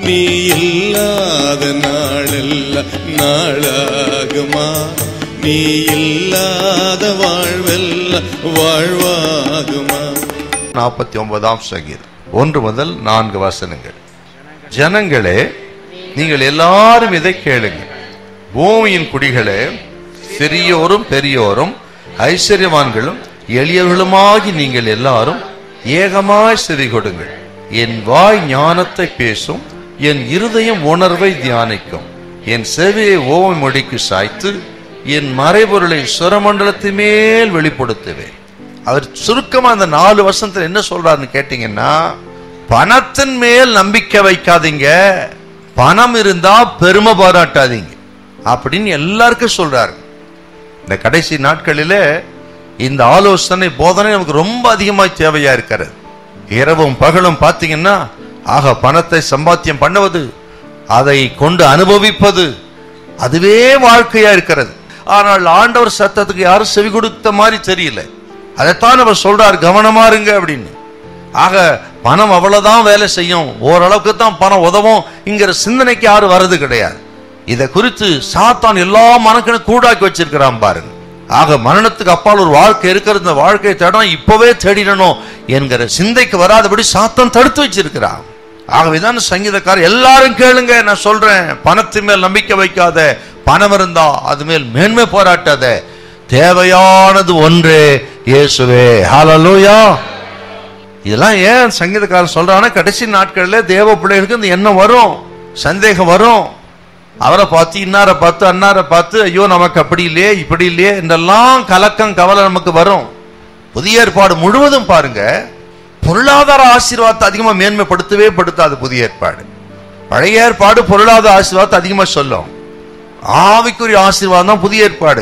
நீ இல்லாத நாளெல்லாம் நாளாகுமா நீ இல்லாத வாழ்வெல்லாம் வாழ்வாகுமா நாற்பத்தி ஒன்பதாம் சங்கீதம் ஒன்று முதல் நான்கு வசனங்கள் ஜனங்களே நீங்கள் எல்லாரும் இதை கேளுங்க பூமியின் குடிகளே சிறியோரும் பெரியோரும் ஐஸ்வர்யவான்களும் எளியவர்களுமாகி நீங்கள் எல்லாரும் ஏகமாய் செவி கொடுங்கள் என் வாய் ஞானத்தை பேசும் என் இருதயம் உணர்வை தியானிக்கும் என் செவியை ஓமை மொழிக்கு சாய்த்து என் மறைபொருளை சுரமண்டலத்தின் மேல் வெளிப்படுத்துவேன் அவர் சுருக்கமா அந்த நாலு வருஷத்துல என்ன சொல்றாருன்னு கேட்டீங்கன்னா பணத்தின் மேல் நம்பிக்கை வைக்காதீங்க பணம் இருந்தா பெருமை பாராட்டாதீங்க அப்படின்னு எல்லாருக்கும் சொல்றாரு இந்த கடைசி நாட்களிலே இந்த ஆலோசனை போதனை நமக்கு ரொம்ப அதிகமாய் தேவையா இருக்கிறது இரவும் பகலும் பார்த்தீங்கன்னா ஆக பணத்தை சம்பாத்தியம் பண்ணுவது அதை கொண்டு அனுபவிப்பது அதுவே வாழ்க்கையா இருக்கிறது ஆனால் ஆண்டவர் சத்தத்துக்கு யாரும் செவி கொடுத்த மாதிரி தெரியல அதைத்தான் அவர் சொல்றார் கவனமா இருங்க அப்படின்னு ஆக பணம் அவ்வளவுதான் வேலை செய்யும் ஓரளவுக்கு தான் பணம் உதவும் இங்கிற சிந்தனைக்கு யாரும் வர்றது கிடையாது இதை குறித்து சாத்தான் எல்லா மனக்கணும் கூடாக்கி வச்சிருக்கிறான் பாருங்க ஆக மரணத்துக்கு அப்பால் ஒரு வாழ்க்கை இருக்கிறது இந்த வாழ்க்கையை தேடணும் இப்பவே தேடிடணும் என்கிற சிந்தைக்கு வராதபடி சாத்தான் தடுத்து வச்சிருக்கிறான் ஆகவேதான் சங்கீதக்காரர் எல்லாரும் கேளுங்க நான் சொல்றேன் பணத்தின் மேல் நம்பிக்கை வைக்காத பணம் இருந்தா அது மேல் மேன்மை போராட்டாத தேவையானது ஒன்றே இயேசுவே ஹalleluya இதெல்லாம் ஏன் சங்கீதக்காரன் சொல்றான்னா கடைசி நாட்கள்ல தேவ பிள்ளைகளுக்கு இந்த எண்ணம் வரும் சந்தேகம் வரும் அவரை பார்த்து இன்னாரை பார்த்து அன்னாரை பார்த்து ஐயோ நமக்கு அப்படி இல்லையே இப்படி இல்லையே என்றெல்லாம் கலக்கம் கவலை நமக்கு வரும் புதிய ஏற்பாடு முழுவதும் பாருங்க பொருளாதார ஆசீர்வாதத்தை அதிகமா மேன்மைப்படுத்தவே படுத்தாது புதிய ஏற்பாடு பழைய ஏற்பாடு பொருளாதார ஆசீர்வாதத்தை அதிகமா சொல்லும் ஆவிக்குரிய ஆசீர்வாதம் தான் புதிய ஏற்பாடு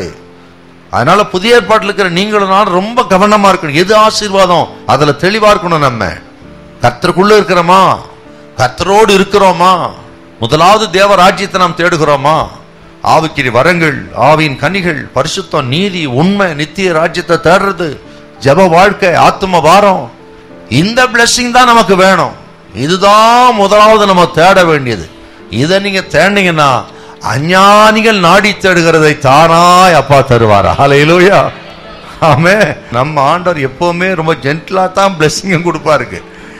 அதனால புதிய ஏற்பாட்டில் இருக்கிற நீங்களும் நான் ரொம்ப கவனமா இருக்கணும் எது ஆசீர்வாதம் அதுல தெளிவா இருக்கணும் நம்ம கர்த்தருக்குள்ள இருக்கிறோமா கர்த்தரோடு இருக்கிறோமா முதலாவது தேவ ராஜ்யத்தை நாம் தேடுகிறோமா ஆவிக்குரிய வரங்கள் ஆவியின் கனிகள் பரிசுத்தம் நீதி உண்மை நித்திய ராஜ்யத்தை தேடுறது ஜெப வாழ்க்கை ஆத்தும வாரம் இந்த blessing தான் நமக்கு வேணும் இதுதான் முதலாவது நம்ம தேட வேண்டியது இதை நீங்க தேடினீங்கன்னா அஞ்ஞானிகள் நாடி தேடுகிறதை தானாய் அப்பா தருவார் ஹalleluya ஆமே நம்ம ஆண்டவர் எப்பவுமே ரொம்ப ஜென்டிலா தான் பிளெஸிங் கொடுப்பாருக்கு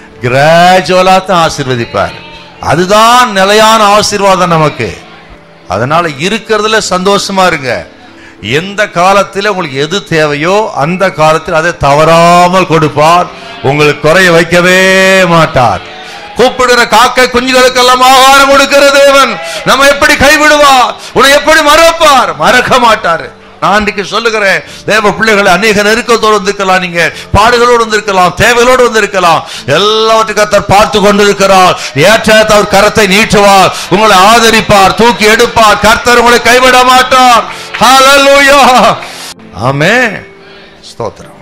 கிராஜுவலா தான் ஆசீர்வதிப்பார் அதுதான் நிலையான ஆசீர்வாதம் நமக்கு அதனால இருக்கிறதுல சந்தோஷமா இருங்க எந்த காலத்தில் உங்களுக்கு எது தேவையோ அந்த காலத்தில் அதை தவறாமல் கொடுப்பார் உங்களுக்கு குறைய வைக்கவே மாட்டார் கூப்பிடுற காக்கை குஞ்சுகளுக்கெல்லாம் ஆகாரம் கொடுக்கிற தேவன் நம்ம எப்படி கைவிடுவார் உன்னை எப்படி மறப்பார் மறக்க மாட்டாரு நான் இன்றைக்கு சொல்லுகிறேன் தேவ பிள்ளைகளை அநேக நெருக்கத்தோடு வந்திருக்கலாம் நீங்க பாடுகளோடு வந்திருக்கலாம் தேவைகளோடு வந்திருக்கலாம் எல்லாவற்றையும் கர்த்தர் பார்த்து கொண்டிருக்கிறார் ஏற்ற அவர் கரத்தை நீட்டுவார் உங்களை ஆதரிப்பார் தூக்கி எடுப்பார் கர்த்தர் உங்களை கைவிட மாட்டார் ஹalleluya ஆமென் ஸ்தோத்திரம்